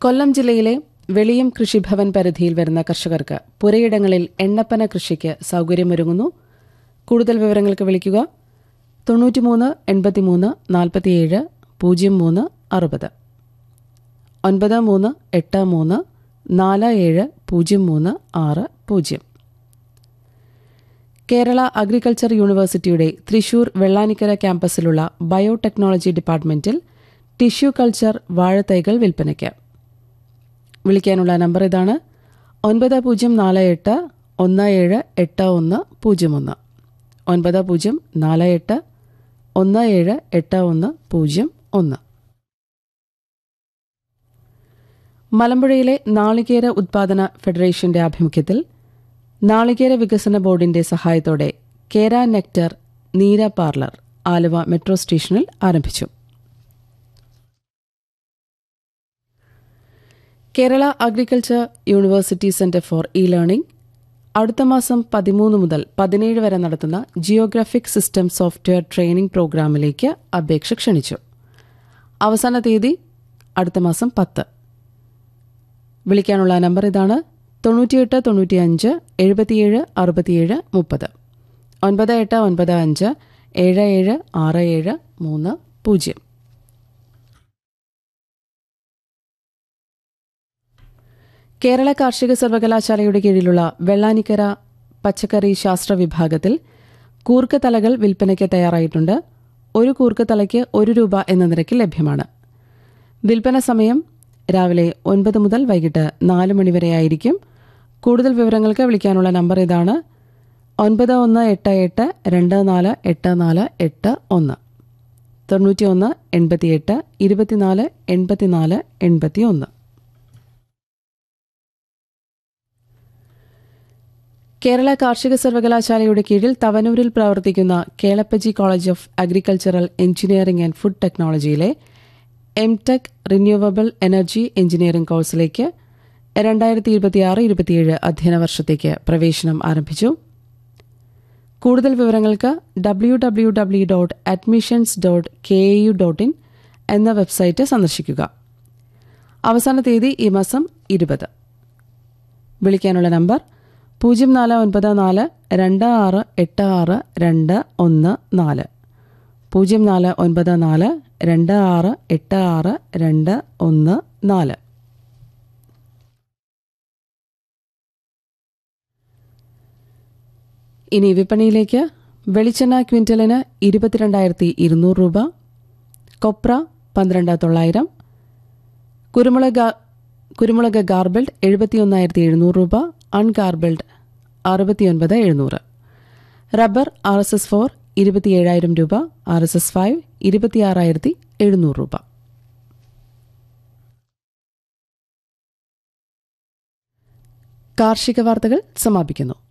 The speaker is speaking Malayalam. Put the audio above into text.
കൊല്ലം ജില്ലയിലെ വെളിയം കൃഷിഭവൻ പരിധിയിൽ വരുന്ന കർഷകർക്ക് പുരയിടങ്ങളിൽ എണ്ണപ്പന കൃഷിക്ക് സൌകര്യമൊരുങ്ങുന്നു കൂടുതൽ വിവരങ്ങൾക്ക് വിളിക്കുക തൊണ്ണൂറ്റിമൂന്ന് എൺപത്തിമൂന്ന് നാൽപ്പത്തിയേഴ് പൂജ്യം മൂന്ന് അറുപത് ഒൻപത് മൂന്ന് എട്ട് മൂന്ന് നാല് ഏഴ് പൂജ്യം മൂന്ന് ആറ് പൂജ്യം കേരള അഗ്രികൾച്ചർ യൂണിവേഴ്സിറ്റിയുടെ തൃശൂർ വെള്ളാനിക്കര ക്യാമ്പസിലുള്ള ബയോടെക്നോളജി ഡിപ്പാർട്ട്മെന്റിൽ ടിഷ്യൂ കൾച്ചർ വാഴത്തൈകൾ വിൽപ്പനയ്ക്ക് വിളിക്കാനുള്ള നമ്പർ ഇതാണ് ഒൻപത് പൂജ്യം നാല് എട്ട് ഒന്ന് ഏഴ് എട്ട് ഒന്ന് പൂജ്യം ഒന്ന് ഒൻപത് പൂജ്യം നാല് എട്ട് ഒന്ന് ഏഴ് എട്ട് ഒന്ന് പൂജ്യം ഒന്ന് മലമ്പുഴയിലെ നാളികേര ഉത്പാദന ഫെഡറേഷന്റെ ആഭിമുഖ്യത്തിൽ നാളികേര വികസന ബോർഡിന്റെ സഹായത്തോടെ Kera nectar neera parlour Aluva metro സ്റ്റേഷനിൽ ആരംഭിച്ചു Kerala agriculture university centre for e learning അടുത്ത മാസം പതിമൂന്ന് മുതൽ പതിനേഴ് വരെ നടത്തുന്ന ജിയോഗ്രാഫിക് സിസ്റ്റം സോഫ്റ്റ്വെയർ ട്രെയിനിംഗ് പ്രോഗ്രാമിലേക്ക് അപേക്ഷ ക്ഷണിച്ചു അവസാന തീയതി അടുത്ത മാസം പത്ത് വിളിക്കാനുള്ള നമ്പർ ഇതാണ് തൊണ്ണൂറ്റിയെട്ട് തൊണ്ണൂറ്റിയഞ്ച് എഴുപത്തിയേഴ് അറുപത്തിയേഴ് മുപ്പത് ഒൻപത് എട്ട് ഒൻപത് അഞ്ച് ഏഴ് ഏഴ് ആറ് ഏഴ് മൂന്ന് പൂജ്യം കേരള കാർഷിക സർവകലാശാലയുടെ കീഴിലുള്ള വെള്ളാനിക്കര പച്ചക്കറി ശാസ്ത്ര വിഭാഗത്തിൽ കൂർക്ക തലകൾ വിൽപ്പനയ്ക്ക് തയ്യാറായിട്ടുണ്ട് ഒരു കൂർക്ക തലയ്ക്ക് ഒരു രൂപ എന്ന നിരക്കിൽ ലഭ്യമാണ് വിൽപ്പന സമയം രാവിലെ ഒൻപത് മുതൽ വൈകിട്ട് നാല് മണിവരെയായിരിക്കും കൂടുതൽ വിവരങ്ങൾക്ക് വിളിക്കാനുള്ള നമ്പർ ഇതാണ് ഒൻപത് ഒന്ന് എട്ട് എട്ട് രണ്ട് നാല് എട്ട് നാല് എട്ട് ഒന്ന് തൊണ്ണൂറ്റിയൊന്ന് എൺപത്തിയെട്ട് ഇരുപത്തിനാല് എൺപത്തിനാല് എൺപത്തി ഒന്ന് കേരള കാർഷിക സർവകലാശാലയുടെ കീഴിൽ തവനൂരിൽ പ്രവർത്തിക്കുന്ന Kelappaji college of agricultural engineering and food ടെക്നോളജിയിലെ M Tech renewable energy engineering കോഴ്സിലേക്ക് രണ്ടായിരത്തി ഇരുപത്തിയാറ് ഇരുപത്തിയേഴ് അധ്യയന വർഷത്തേക്ക് പ്രവേശനം ആരംഭിച്ചു കൂടുതൽ വിവരങ്ങൾക്ക് W W W dot admissions dot K A U dot in എന്ന വെബ്സൈറ്റ് സന്ദർശിക്കുക അവസാന തീയതി ഈ മാസം ഇരുപത് വിളിക്കാനുള്ള നമ്പർ പൂജ്യം നാല് ഒൻപത് നാല് രണ്ട് ആറ് എട്ട് ആറ് രണ്ട് ഒന്ന് നാല് പൂജ്യം നാല് ഒൻപത് നാല് രണ്ട് ആറ് എട്ട് ആറ് രണ്ട് ഒന്ന് നാല് ഇനി വിപണിയിലേക്ക് വെളിച്ചെണ്ണ ക്വിന്റലിന് ഇരുപത്തിരണ്ടായിരത്തി ഇരുന്നൂറ് രൂപ കൊപ്ര പന്ത്രണ്ട് തൊള്ളായിരം കുരുമുളക് കുരുമുളക് ഗാർബിൾഡ് എഴുപത്തിയൊന്നായിരത്തി എഴുന്നൂറ് രൂപ അൺഗാർബിൾഡ് അറുപത്തിയൊൻപത് എഴുന്നൂറ് rubber R S S four ഇരുപത്തിയേഴായിരം രൂപ ആർ എസ് എസ് ഫൈവ് ഇരുപത്തിയാറായിരത്തി എഴുന്നൂറ് രൂപ കാർഷിക വാർത്തകൾ സമാപിക്കുന്നു